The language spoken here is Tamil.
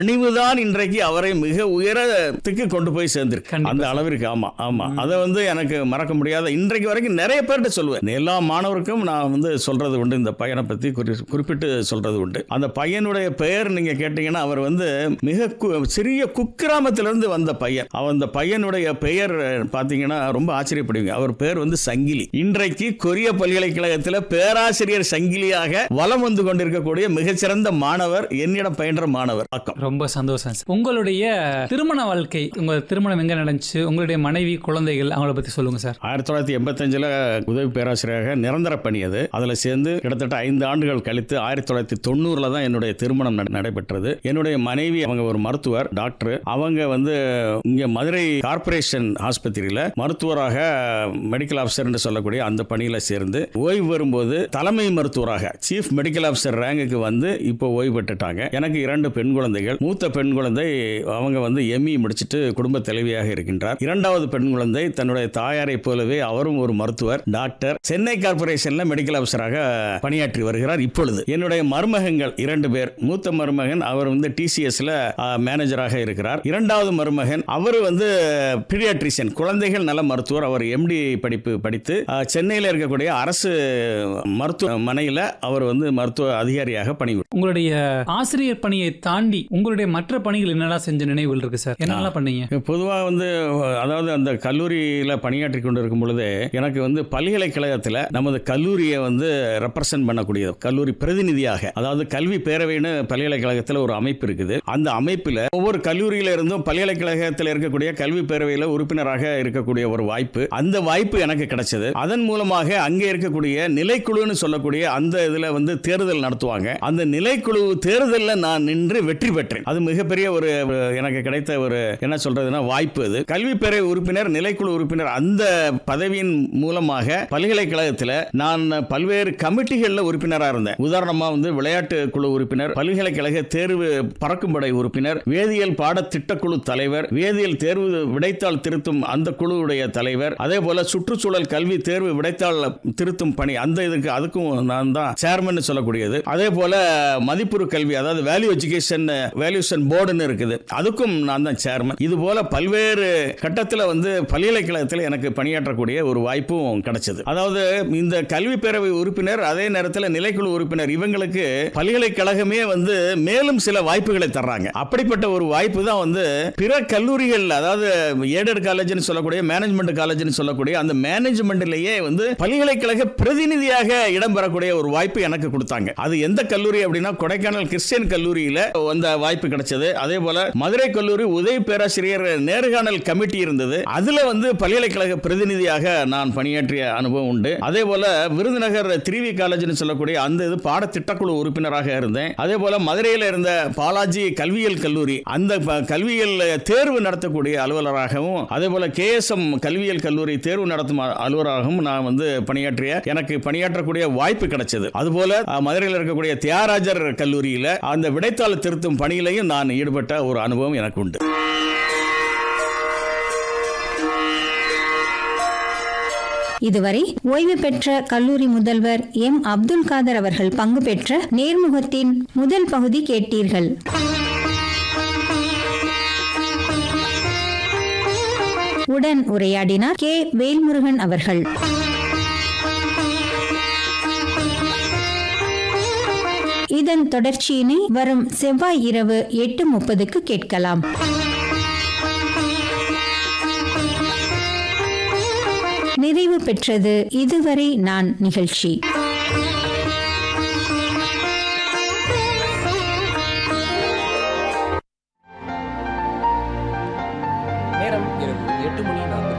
பணிவுதான் இன்றைக்கு அவரை மிக உயரத்துக்கு கொண்டு போய் சேர்ந்திருக்கு கண்டிப்பா அந்த அளவிற்கு ஆமா ஆமா அதை வந்து எனக்கு மறக்க முடியாத இன்றைக்கு வரைக்கும் நிறைய பேர்கிட்ட சொல்லுவேன் எல்லா மாணவருக்கும் நான் வந்து சொல்றது உண்டு இந்த பையனை பத்தி குறி- குறிப்பிட்டு சொல்றது உண்டு அந்த பையனுடைய பெயர் நீங்க கேட்டீங்கன்னா அவர் வந்து மிக கு- சிறிய குக்கிராமத்திலிருந்து வந்த பையன் அவன் அந்த பையனுடைய பெயர் பாத்தீங்கன்னா ரொம்ப ஆச்சரியப்படுவீங்க அவர் பெயர் வந்து சங்கிலி இன்றைக்கு கொரிய பல்கலைக்கழகத்தில் பேராசிரியர் சங்கிலியாக வலம் வந்து கொண்டிருக்கக்கூடிய மிகச்சிறந்த மாணவர் என்னிடம் பயின்ற மாணவர் பக்கம் ரொம்ப சந்தோஷம் சார் உங்களுடைய திருமண வாழ்க்கை உங்க திருமணம் எங்க நடந்துச்சு உங்களுடைய மனைவி குழந்தைகள் அவங்கள பத்தி சொல்லுங்க சார் ஆயிரத்தி தொள்ளாயிரத்தி எண்பத்தஞ்சில் உதவி பேராசிரியராக நிரந்தர பணி அது அதில் சேர்ந்து கிட்டத்தட்ட ஐந்து ஆண்டுகள் கழித்து ஆயிரத்தி தொள்ளாயிரத்தி தொண்ணூறில் தான் என்னுடைய திருமணம் நட- நடைபெற்றது என்னுடைய மனைவி அவங்க ஒரு மருத்துவர் டாக்டர் அவங்க வந்து இங்கே மதுரை கார்ப்பரேஷன் ஆஸ்பத்திரியில் மருத்துவராக மெடிக்கல் ஆஃபீஸர் என்று சொல்லக்கூடிய அந்த பணியில் சேர்ந்து ஓய்வு வரும்போது தலைமை மருத்துவராக சீஃப் மெடிக்கல் ஆஃபீஸர் ரேங்குக்கு வந்து இப்போ ஓய்வு பெற்றுட்டாங்க எனக்கு இரண்டு பெண் குழந்தைகள் மூத்த பெண் குழந்தை அவங்க வந்து எம்இ முடிச்சிட்டு குடும்ப தலைவியாக இருக்கின்றார் இரண்டாவது பெண் குழந்தை தன்னுடைய தாயாரை போலவே அவரும் ஒரு மருத்துவர் டாக்டர் சென்னை கார்ப்பரேஷன்ல மெடிக்கல் ஆஃபீஸராக பணியாற்றி வருகிறார் இப்பொழுது என்னுடைய மருமகன்கள் இரண்டு பேர் மூத்த மருமகன் அவர் வந்து டிசிஎஸ்ல மேனேஜராக இருக்கிறார் இரண்டாவது மருமகன் அவர் வந்து பீடியாட்ரிஷியன் குழந்தைகள் நல மருத்துவர் அவர் எம்டி படிப்பு படித்து அஹ், சென்னையில் இருக்கக்கூடிய அரசு மருத்துவமனையில் அவர் வந்து மருத்துவ அதிகாரியாக பணிபுரிகிறார் உங்களுடைய ஆசிரியர் பணியை தாண்டி உங்களுடைய மற்ற பணிகள் என்னெல்லாம் செஞ்ச நினைவுகள் இருக்கு சார் என்னெல்லாம் பண்ணீங்க பொதுவாக வந்து அதாவது அந்த கல்லூரியில் பணியாற்றி கொண்டு இருக்கும் பொழுது எனக்கு வந்து பல்கலைக்கழகத்தில் நமது கல்லூரியை வந்து ரெப்ரசன்ட் பண்ணக்கூடியது கல்லூரி பிரதிநிதியாக அதாவது கல்வி பேரவைன்னு பல்கலைக்கழகத்தில் ஒரு அமைப்பு இருக்குது அந்த அமைப்பில் ஒவ்வொரு கல்லூரியில இருந்தும் பல்கலைக்கழகத்தில் இருக்கக்கூடிய கல்வி பேரவையில் உறுப்பினராக இருக்கக்கூடிய ஒரு வாய்ப்பு அந்த வாய்ப்பு எனக்கு கிடைச்சது அதன் மூலமாக அங்கே இருக்கக்கூடிய நிலைக்குழுன்னு சொல்லக்கூடிய அந்த இதில் வந்து தேர்தல் நடத்துவாங்க அந்த நிலைக்குழு தேர்தலில் நான் நின்று வெற்றி பெற்றேன் அது மிகப்பெரிய ஒரு ஒரு எனக்கு கிடைத்த ஒரு என்ன சொல்றதுன்னா வாய்ப்பு அது கல்வி பேரவை உறுப்பினர் நிலைக்குழு உறுப்பினர் அந்த பதவியின் மூலமாக பல்கலைக்கழகத்தில் நான் பல்வேறு கமிட்டிகளில் உறுப்பினராக இருந்தேன் உதாரணமா வந்து விளையாட்டு குழு உறுப்பினர் பல்கலைக்கழக தேர்வு பறக்கும்படை உறுப்பினர் வேதியியல் பாடத்திட்டக்குழு தலைவர் வேதியியல் தேர்வு விடைத்தாள் திருத்தும் அந்த குழுவுடைய தலைவர் அதே போல சுற்றுச்சூழல் கல்வி தேர்வு விடைத்தாள் திருத்தும் பணி அந்த இதுக்கு அதுக்கும் நான் தான் சேர்மன் சொல்லக்கூடியது அதே போல மதிப்புறு கல்வி அதாவது வேல்யூ எஜுகேஷன் வேல்யூஷன் போர்டுன்னு இருக்குது அதுக்கும் நான் தான் சேர்மன் இது போல பல்வேறு கட்டத்தில் வந்து பல்கலைக்கழகத்தில் எனக்கு பணியாற்றக்கூடிய ஒரு வாய்ப்பும் கிடைச்சது அதாவது இந்த கல்வி பேரவை உறுப்பினர் அதே நேரத்தில் நிலைக்குழு உறுப்பினர் இவங்களுக்கு பல்கலைக்கழகமே வந்து மேலும் சில வாய்ப்புகளை தர்றாங்க அப்படிப்பட்ட ஒரு வாய்ப்பு தான் வந்து பிற கல்லூரிகள் அதாவது ஏடட் காலேஜ்னு சொல்லக்கூடிய மேனேஜ்மெண்ட் காலேஜ்னு சொல்லக்கூடிய அந்த மேனேஜ்மெண்ட்லயே வந்து பல்கலைக்கழக பிரதிநிதியாக இடம்பெறக்கூடிய ஒரு வாய்ப்பு எனக்கு கொடுத்தாங்க அது எந்த கல்லூரி அப்படின்னா கொடைக்கானல் கிறிஸ்டியன் கல்லூரியில அந்த வாய்ப்பு கிடைச்சது அதே போல மதுரை கல்லூரி உதவி பேராசிரியர் நேர்காணல் கமிட்டி இருந்தது அதுல வந்து பல்கலைக்கழக பிரதிநிதியாக நான் பணியாற்றிய அனுபவம் உண்டு அதே போல விருதுநகர் திரிவி காலேஜ்னு சொல்லக்கூடிய அந்த இது பாடத்திட்டக்குழு உறுப்பினராக இருந்தேன் அதே போல மதுரையில் இருந்த பாலாஜி கல்வியியல் கல்லூரி அந்த ப- கல்வியியல் தேர்வு நடத்தக்கூடிய அலுவலராகவும் அதே போல கேஎஸ்எம் கல்வியியல் கல்லூரி தேர்வு நடத்தும் அ- அலுவலராகவும் நான் வந்து பணியாற்றிய எனக்கு பணியாற்றக்கூடிய வாய்ப்பு கிடைச்சது அதுபோல அஹ், மதுரையில் இருக்கக்கூடிய தியாகராஜர் கல்லூரியில அந்த விடைத்தாள் திருத்தும் பணியிலையும் நான் ஈடுபட்ட ஒரு அனுபவம் எனக்கு உண்டு இதுவரை ஓய்வு பெற்ற கல்லூரி முதல்வர் எம் அப்துல் காதர் அவர்கள் பங்கு பெற்ற நேர்முகத்தின் முதல் பகுதி கேட்டீர்கள் உடன் உரையாடினார் கே வேல்முருகன் அவர்கள் இதன் தொடர்ச்சியினை வரும் செவ்வாய் இரவு எட்டு முப்பதுக்கு கேட்கலாம் நிறைவு பெற்றது இதுவரை நான் நிகழ்ச்சி நேரம் இரவு எட்டு மணி நாற்பது